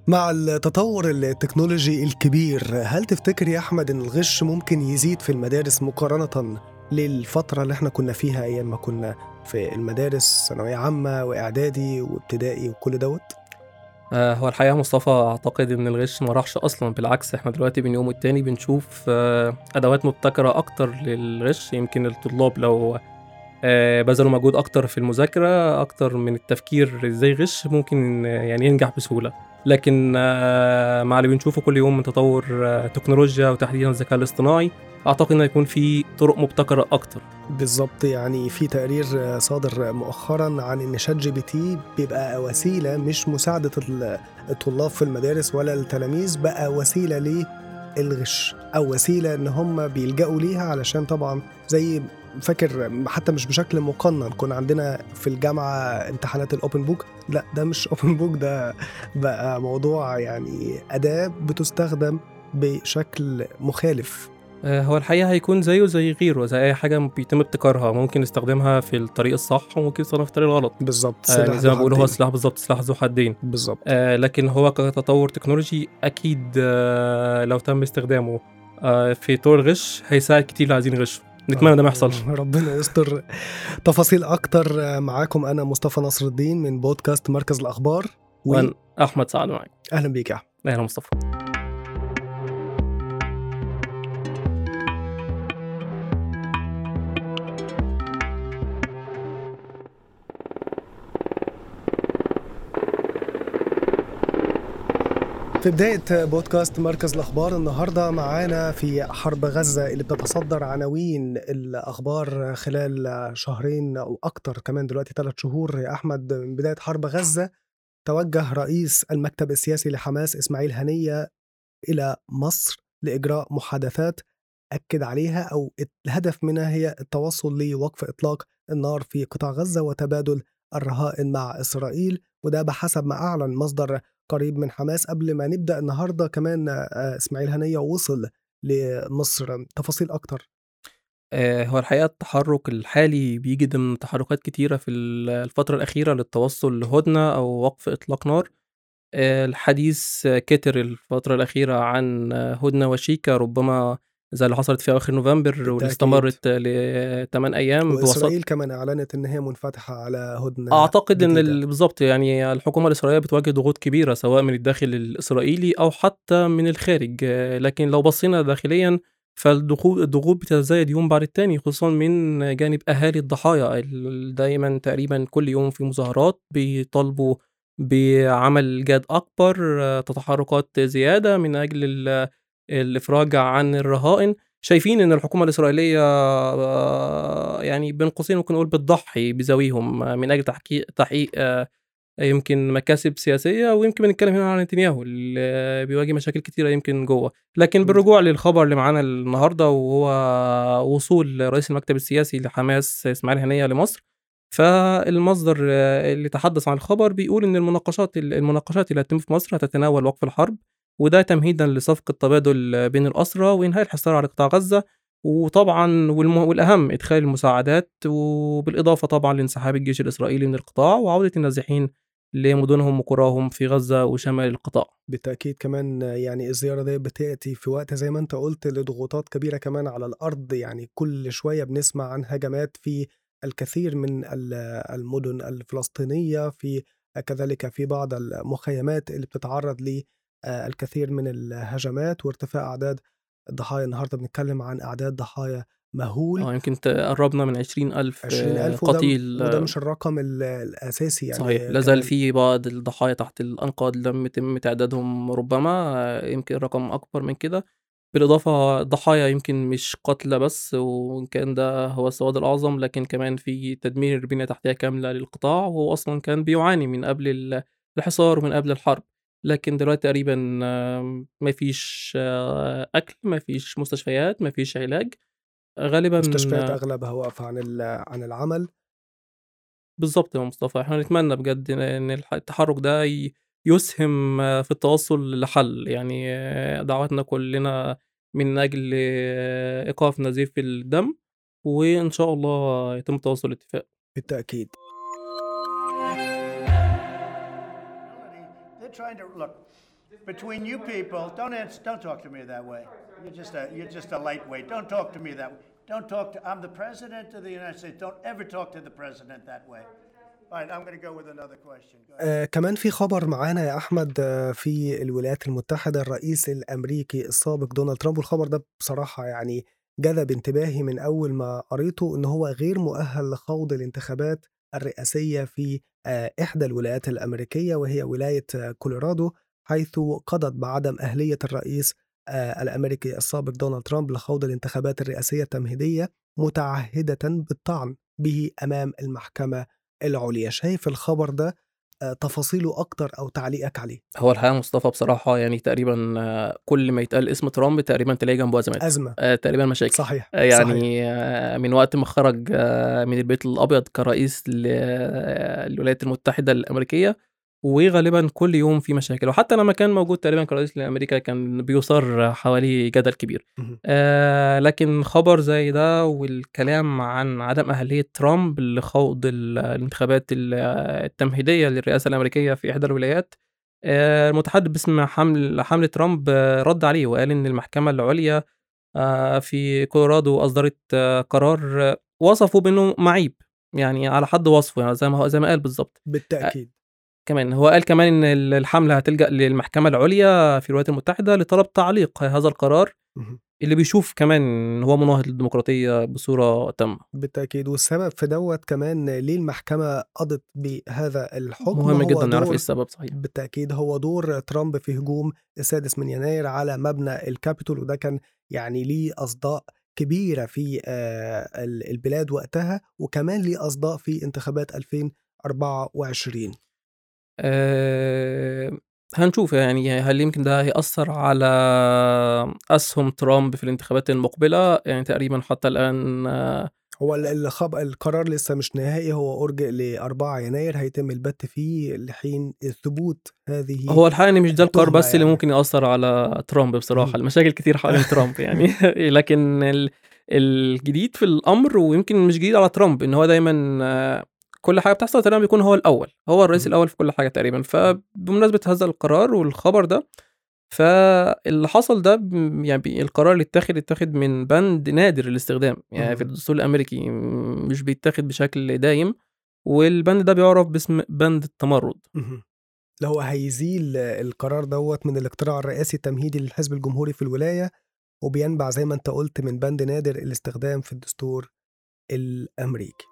مع التطور التكنولوجي الكبير هل تفتكر يا أحمد إن الغش ممكن يزيد في المدارس مقارنة للفترة اللي احنا كنا فيها أيام ما كنا في المدارس ثانوية عامة وإعدادي وابتدائي وكل دوت؟ آه، هو الحقيقة مصطفى أعتقد إن الغش ما راحش أصلا بالعكس إحنا دلوقتي بين يوم والتاني بنشوف آه، أدوات مبتكرة أكتر للغش يمكن الطلاب لو آه، بذلوا مجهود أكتر في المذاكرة أكتر من التفكير إزاي يغش ممكن آه، يعني ينجح بسهولة لكن آه، مع اللي بنشوفه كل يوم من تطور آه، تكنولوجيا وتحديدا الذكاء الاصطناعي أعتقد إن هيكون في طرق مبتكرة أكتر بالظبط يعني في تقرير صادر مؤخرا عن ان شات جي بي تي بيبقى وسيله مش مساعده ال- الطلاب في المدارس ولا التلاميذ بقى وسيله للغش او وسيله ان هم بيلجأوا ليها علشان طبعا زي فاكر حتى مش بشكل مقنن كنا عندنا في الجامعه امتحانات الاوبن بوك لا ده مش اوبن بوك ده بقى موضوع يعني اداه بتستخدم بشكل مخالف آه، هو الحقيقة هيكون زيه زي غيره زي أي حاجة بيتم ابتكارها ممكن نستخدمها في الطريق الصح وممكن نستخدمها في الطريق الغلط بالظبط آه، سلاح يعني زي ما ذو بيقولوا هو حدين. سلاح بالظبط سلاح ذو حدين بالظبط آه لكن هو كتطور تكنولوجي اكيد آه لو تم استخدامه آه في طور الغش هيساعد كتير اللي عايزين يغشوا نتمنى ده ما يحصلش ربنا يستر تفاصيل اكتر معاكم انا مصطفى نصر الدين من بودكاست مركز الاخبار وانا احمد سعد معاك واهلا بيك يا احمد اهلا مصطفى في بداية بودكاست مركز الأخبار النهاردة معانا في حرب غزة اللي بتتصدر عناوين الأخبار خلال شهرين أو أكتر كمان دلوقتي ثلاث شهور يا أحمد من بداية حرب غزة توجه رئيس المكتب السياسي لحماس إسماعيل هنية إلى مصر لإجراء محادثات أكد عليها أو الهدف منها هي التوصل لوقف إطلاق النار في قطاع غزة وتبادل الرهائن مع إسرائيل وده بحسب ما أعلن مصدر قريب من حماس قبل ما نبدأ النهاردة كمان آه، إسماعيل هنية وصل لمصر تفاصيل أكتر آه هو الحقيقة التحرك الحالي بيجي ضمن تحركات كتيرة في ال- الفترة الأخيرة للتوصل لهدنة أو وقف إطلاق نار آه الحديث آه، كتر الفترة الأخيرة عن آه، هدنة وشيكة ربما زي اللي حصلت في أواخر نوفمبر واللي بالتأكيد. استمرت ل 8 أيام بوسط وإسرائيل كمان أعلنت إن هي منفتحة على هدنة اعتقد ان جديدة. ال- بالظبط يعني الحكومه الاسرائيليه بتواجه ضغوط كبيره سواء من الداخل الاسرائيلي او حتى من الخارج آه، لكن لو بصينا داخليا فالضغوط الضغوط بتزايد يوم بعد التاني خصوصا من جانب اهالي الضحايا ال- دايما تقريبا كل يوم في مظاهرات بيطالبوا بعمل جاد اكبر آه، تحركات زياده من اجل ال- الافراج عن الرهائن شايفين ان الحكومه الاسرائيليه آه، يعني بين قوسين ممكن نقول بتضحي بذويهم آه، من اجل تحقيق تحقيق آه، يمكن مكاسب سياسيه ويمكن بنتكلم هنا عن نتنياهو اللي بيواجه مشاكل كتيره يمكن جوه لكن بالرجوع للخبر اللي معانا النهارده وهو وصول رئيس المكتب السياسي لحماس اسماعيل هنيه لمصر فالمصدر آه، اللي تحدث عن الخبر بيقول ان المناقشات المناقشات اللي هتتم في مصر هتتناول وقف الحرب وده تمهيدا لصفقه تبادل بين الاسرى وانهاء الحصار على قطاع غزه وطبعا والم- والاهم ادخال المساعدات وبالاضافه طبعا لانسحاب الجيش الاسرائيلي من القطاع وعوده النازحين لمدنهم وقراهم في غزه وشمال القطاع بالتأكيد كمان يعني الزيارة دي بتأتي في وقت زي ما أنت قلت لضغوطات كبيرة كمان على الأرض يعني كل شوية بنسمع عن هجمات في الكثير من ال- المدن الفلسطينية في كذلك في بعض المخيمات اللي بتتعرض للكثير من الهجمات وارتفاع أعداد الضحايا النهاردة بنتكلم عن أعداد ضحايا مهول اه يمكن ت- قربنا من 20000 20000 وده, قتيل وده آه، مش الرقم ال- الأساسي يعني صحيح لا زال كمان في بعض الضحايا تحت الأنقاض لم يتم تعدادهم ربما آه، يمكن رقم أكبر من كده بالإضافة ضحايا يمكن مش قتلى بس وإن كان ده هو السواد الأعظم لكن كمان في تدمير بنية تحتية كاملة للقطاع وهو أصلا كان بيعاني من قبل ال- الحصار ومن قبل الحرب لكن دلوقتي تقريبا آه، مفيش آه، أكل مفيش مستشفيات مفيش علاج غالبا مستشفيات آه، أغلبها واقفة عن ال- عن العمل بالظبط يا مصطفى احنا نتمنى بجد ان إن الح- التحرك ده ي- يسهم آه، في التوصل لحل يعني آه، دعواتنا كلنا من اجل آه، ايقاف نزيف الدم وان شاء الله يتم توصل لاتفاق بالتأكيد They're trying to look. between you people, don't answer, don't talk to me that way. You're just a, you're just a lightweight. Don't talk to me that way. Don't talk to, I'm the president of the United States. Don't ever talk to the president that way. All right, I'm going to go with another question. Go ahead. آه كمان في خبر معانا يا احمد آه في الولايات المتحده الرئيس الامريكي السابق دونالد ترامب والخبر ده بصراحه يعني جذب انتباهي من اول ما قريته ان هو غير مؤهل لخوض الانتخابات الرئاسيه في آه احدى الولايات الامريكيه وهي ولايه آه كولورادو حيث قضت بعدم اهليه الرئيس آه الامريكي السابق دونالد ترامب لخوض الانتخابات الرئاسيه التمهيديه متعهده بالطعن به امام المحكمه العليا شايف الخبر ده آه، تفاصيله اكتر او تعليقك عليه هو الحقيقه مصطفى بصراحه يعني تقريبا آه، كل ما يتقال اسم ترامب تقريبا تلاقي جنبه ازمات ازمه آه، تقريبا مشاكل صحيح آه، صحيح. يعني آه، من وقت ما خرج آه، من البيت الابيض كرئيس ل- آه، للولايات المتحده الامريكيه وغالبا كل يوم في مشاكل وحتى لما كان موجود تقريبا كرئيس لامريكا كان بيثار حواليه جدل كبير مهم. آه لكن خبر زي ده والكلام عن عدم أهلية ترامب لخوض ال- الانتخابات ال- التمهيدية للرئاسة الأمريكية في إحدى الولايات آه المتحدث باسم حمل حملة ترامب آه، رد عليه وقال إن المحكمة العليا آه في كولورادو أصدرت آه قرار آه، وصفه بأنه معيب يعني على حد وصفه يعني زي ما هو زي ما قال بالظبط بالتاكيد كمان هو قال كمان ان ال- الحمله هتلجا للمحكمه العليا في الولايات المتحده لطلب تعليق هذا القرار مهم. اللي بيشوف كمان ان هو مناهض للديمقراطيه بصوره تامه بالتاكيد والسبب في دوت كمان ليه المحكمه قضت بهذا الحكم مهم هو جدا نعرف دور- ايه السبب صحيح بالتاكيد هو دور ترامب في هجوم السادس من يناير على مبنى الكابيتول وده كان يعني ليه اصداء كبيره في آه، ال- البلاد وقتها وكمان ليه اصداء في انتخابات 2024 أه هنشوف يعني هل يمكن ده هيأثر على أسهم ترامب في الانتخابات المقبلة يعني تقريبا حتى الآن آه، هو ال- الخب... القرار لسه مش نهائي هو أرجئ ل 4 يناير هيتم البت فيه لحين ثبوت هذه هو الحقيقة إن مش ده القرار تهمة بس اللي يعني. ممكن يأثر على ترامب بصراحة مم. المشاكل كتير حوالين ترامب يعني لكن ال- الجديد في الأمر ويمكن مش جديد على ترامب إن هو دايما آه، كل حاجة بتحصل تقريبا بيكون هو الأول هو الرئيس مم. الأول في كل حاجة تقريبا فبمناسبة هذا القرار والخبر ده فاللي حصل ده ب- يعني بي- القرار اللي اتاخد اتاخد من بند نادر الاستخدام يعني في مم. الدستور الامريكي م- مش بيتاخد بشكل دايم والبند ده بيعرف باسم بند التمرد مهم. اللي هو هيزيل القرار دوت من الاقتراع الرئاسي التمهيدي للحزب الجمهوري في الولاية وبينبع زي ما انت قلت من بند نادر الاستخدام في الدستور الأمريكي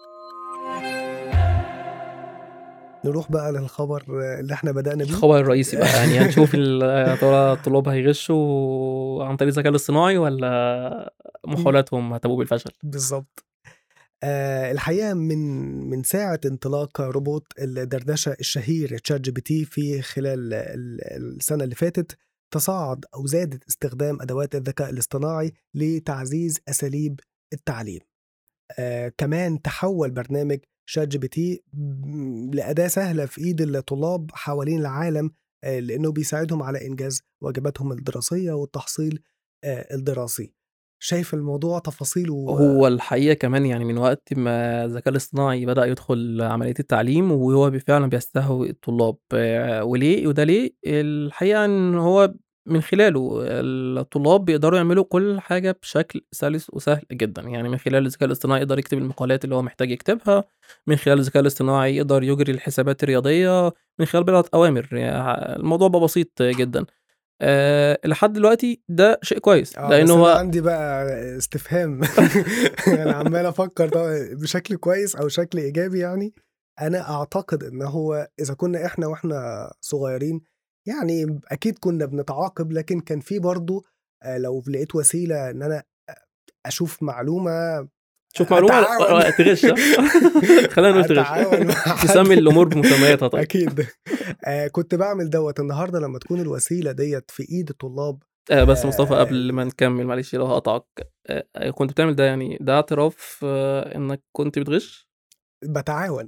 نروح بقى للخبر اللي احنا بدأنا بيه الخبر الرئيسي بقى يعني هنشوف ال- يا ترى الطلاب هيغشوا عن طريق الذكاء الاصطناعي ولا محاولاتهم هتبوء بالفشل بالظبط آه الحقيقه من من ساعه انطلاق روبوت الدردشه الشهير تشات جي بي تي في خلال ال- السنه اللي فاتت تصاعد او زادت استخدام ادوات الذكاء الاصطناعي لتعزيز اساليب التعليم آه كمان تحول برنامج شات جي بي تي م- لاداه سهله في ايد الطلاب حوالين العالم آه لانه بيساعدهم على انجاز واجباتهم الدراسيه والتحصيل آه الدراسي شايف الموضوع تفاصيله هو الحقيقة كمان يعني من وقت ما الذكاء الاصطناعي بدأ يدخل عملية التعليم وهو بي- فعلا بيستهوي الطلاب آه، وليه وده ليه الحقيقة ان هو من خلاله الطلاب بيقدروا يعملوا كل حاجة بشكل سلس وسهل جدا يعني من خلال الذكاء الاصطناعي يقدر يكتب المقالات اللي هو محتاج يكتبها من خلال الذكاء الاصطناعي يقدر يجري الحسابات الرياضية من خلال بضعة أوامر يعني الموضوع بقى بسيط جدا أه لحد دلوقتي ده شيء كويس اه لأن بس هو انا عندي بقى استفهام انا عمال افكر طبعا بشكل كويس او شكل ايجابي يعني انا اعتقد ان هو اذا كنا احنا واحنا صغيرين يعني اكيد كنا بنتعاقب لكن كان في برضو آه، لو لقيت وسيله ان انا اشوف معلومه شوف معلومة أتعاون. آه، تغش آه. خلينا نقول أتعاون تغش مع حد. تسمي الأمور بمسمياتها طيب اكيد آه كنت بعمل دوت النهارده لما تكون الوسيله ديت في ايد الطلاب آه بس مصطفى آه، قبل ما نكمل معلش لو هقطعك آه آه، كنت بتعمل ده يعني ده اعتراف آه انك كنت بتغش بتعاون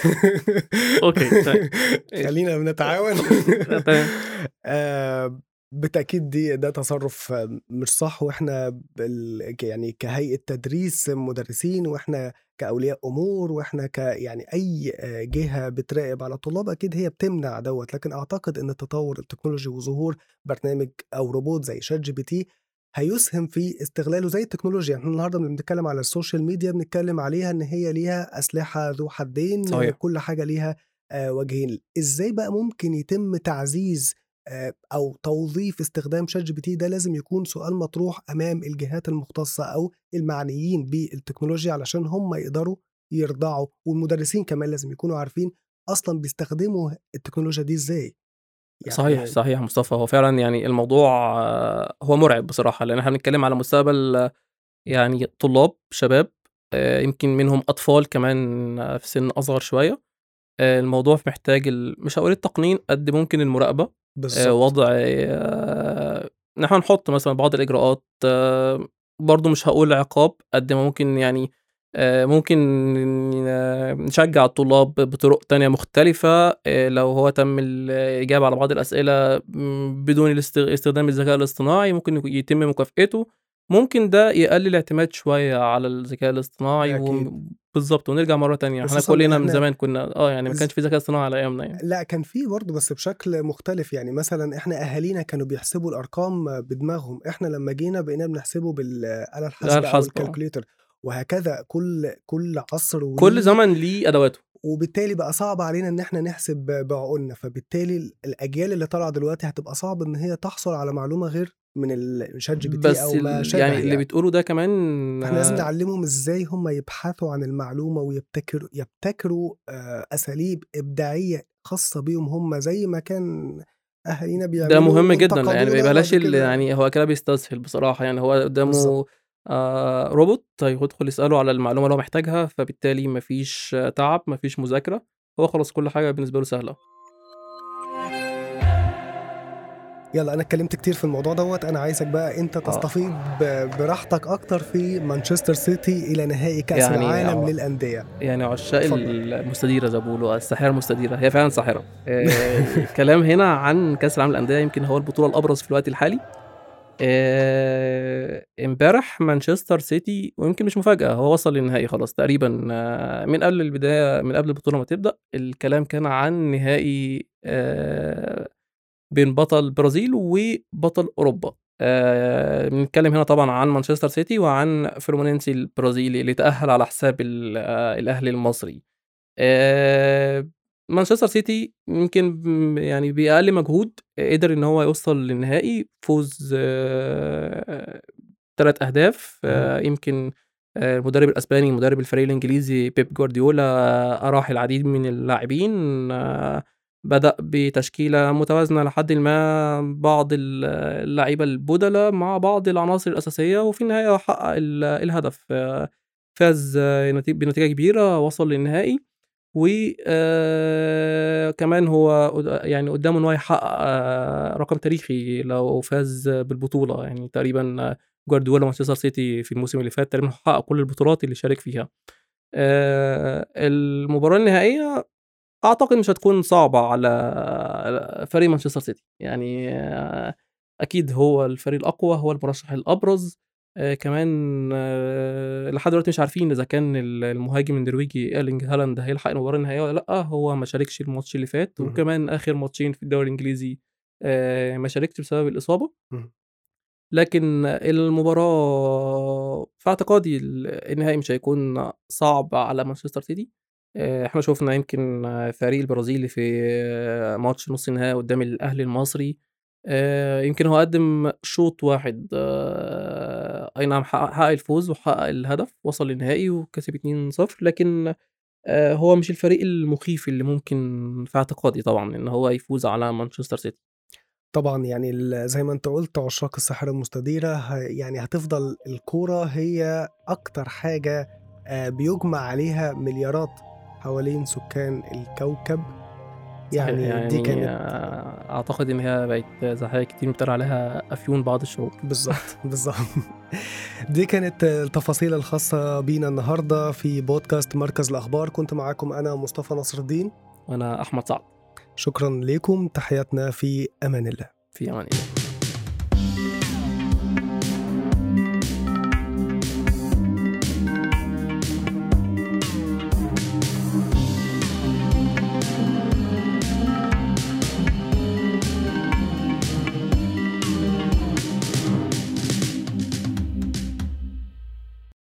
أوكي، طيب. خلينا بنتعاون تمام آه، بالتأكيد دي ده تصرف مش صح واحنا بال يعني كهيئة تدريس مدرسين واحنا كأولياء أمور واحنا ك يعني أي جهة بتراقب على الطلاب أكيد هي بتمنع دوت لكن أعتقد إن التطور التكنولوجي وظهور برنامج أو روبوت زي شات جي بي تي هيسهم في استغلاله زي التكنولوجيا احنا النهارده لما بنتكلم على السوشيال ميديا بنتكلم عليها ان هي ليها اسلحه ذو حدين صحيح. كل حاجه ليها آه، وجهين ازاي بقى ممكن يتم تعزيز آه، او توظيف استخدام شات جي بي تي ده لازم يكون سؤال مطروح امام الجهات المختصه او المعنيين بالتكنولوجيا علشان هم يقدروا يرضعوا والمدرسين كمان لازم يكونوا عارفين اصلا بيستخدموا التكنولوجيا دي ازاي صحيح صحيح مصطفى هو فعلا يعني الموضوع آه، هو مرعب بصراحه لان احنا بنتكلم على مستقبل آه، يعني طلاب شباب آه، يمكن منهم اطفال كمان آه، في سن اصغر شويه آه، الموضوع محتاج ال- مش هقول التقنين قد ممكن المراقبه آه، بالظبط وضع آه، ان احنا نحط مثلا بعض الاجراءات آه، برضو مش هقول عقاب قد ما ممكن يعني آه، ممكن آه، نشجع الطلاب بطرق تانية مختلفة آه، لو هو تم الإجابة على بعض الأسئلة م، بدون الاست- استخدام الذكاء الاصطناعي ممكن يكون- يتم مكافأته ممكن ده يقلل الاعتماد شوية على الذكاء الاصطناعي أكيد. و... بالظبط ونرجع مرة تانية احنا خصوصاً إن كلنا من إحنا- زمان كنا اه يعني ما بز- كانش في ذكاء اصطناعي على أيامنا يعني لا كان في برضه بس بشكل مختلف يعني مثلا احنا اهالينا كانوا بيحسبوا الارقام بدماغهم احنا لما جينا بقينا بنحسبه بالاله الحاسبه او الحاسبة، آه. الكالكوليتر وهكذا كل كل عصر وليه كل زمن ليه أدواته وبالتالي بقى صعب علينا ان احنا نحسب بعقولنا فبالتالي الاجيال اللي طالعه دلوقتي هتبقى صعب ان هي تحصل على معلومه غير من الشات جي بي تي بس او ما ال- شابه يعني اللي بتقوله ده كمان احنا لازم آه، نعلمهم ازاي هم يبحثوا عن المعلومه ويبتكروا يبتكروا آه، اساليب ابداعيه خاصه بيهم هم زي ما كان اهالينا بيعملوا ده مهم جدا وانتقدونا يعني بعد بلاش ال- كده. يعني هو كده بيستسهل بصراحة يعني هو قدامه بالظبط. آه روبوت هيدخل يسأله على المعلومة اللي هو محتاجها فبالتالي مفيش آه، تعب مفيش مذاكرة هو خلاص كل حاجة بالنسبة له سهلة يلا انا اتكلمت كتير في الموضوع دوت انا عايزك بقى انت تستفيض ب- براحتك اكتر في مانشستر سيتي الى نهائي كاس يعني العالم هو- للانديه يعني عشاق اتفضل. المستديرة زي ما بيقولوا الساحرة المستديرة هي فعلا ساحرة آه، الكلام هنا عن كأس العالم للأندية يمكن هو البطولة الأبرز في الوقت الحالي آه، امبارح مانشستر سيتي ويمكن مش مفاجأة هو وصل للنهائي خلاص تقريبا آه، من قبل البداية من قبل البطولة ما تبدأ الكلام كان عن نهائي آه، بين بطل البرازيل وبطل أوروبا آه، بنتكلم هنا طبعا عن مانشستر سيتي وعن فلومينينسي البرازيلي اللي تأهل على حساب ال- آه، الأهلي المصري آه، مانشستر سيتي يمكن ب- يعني بأقل مجهود قدر إن هو يوصل للنهائي فوز ثلاث أهداف آه، يمكن آه، المدرب الأسباني مدرب الفريق الإنجليزي بيب جوارديولا أراح العديد من اللاعبين آه، بدأ بتشكيلة متوازنة لحد ما بعض ال- اللعيبة البدلاء مع بعض العناصر الأساسية وفي النهاية حقق ال- الهدف آه، فاز آه، نتي- بنتيجة كبيرة وصل للنهائي وكمان هو قد- يعني قدامه ان هو يحقق آه، رقم تاريخي لو فاز بالبطولة يعني تقريبا آه، جوارديولا مانشستر سيتي في الموسم اللي فات تقريبا حقق كل البطولات اللي شارك فيها آه، المباراة النهائية اعتقد مش هتكون صعبة على فريق مانشستر سيتي يعني آه، اكيد هو الفريق الاقوى هو المرشح الابرز آه كمان آه لحد دلوقتي مش عارفين اذا كان ال- المهاجم النرويجي ايرلينج هالاند هيلحق المباراه النهائيه ولا لا هو ما شاركش الماتش اللي فات مهم. وكمان اخر ماتشين في الدوري الانجليزي آه ما شاركش بسبب الاصابه مهم. لكن المباراة في اعتقادي ال- النهائي مش هيكون صعب على مانشستر سيتي آه، احنا شفنا يمكن آه، فريق البرازيلي في آه، ماتش نص النهائي قدام الاهلي المصري آه، يمكن هو قدم شوط واحد آه، اي نعم حقق حقق الفوز وحقق الهدف وصل للنهائي وكسب 2-0 لكن آه، هو مش الفريق المخيف اللي ممكن في اعتقادي طبعا ان هو يفوز على مانشستر سيتي طبعا يعني ال- زي ما انت قلت عشاق الساحرة المستديرة ه- يعني هتفضل الكورة هي أكتر حاجة آه، بيجمع عليها مليارات حوالين سكان الكوكب يعني, يعني دي كانت آه، اعتقد ان هي بقت زي حاجه كتير بتقال عليها افيون بعض الشعوب بالظبط بالظبط دي كانت التفاصيل الخاصة بينا النهاردة في بودكاست مركز الأخبار كنت معاكم أنا مصطفى نصر الدين وانا احمد سعد شكرا لكم تحياتنا في أمان الله في امان الله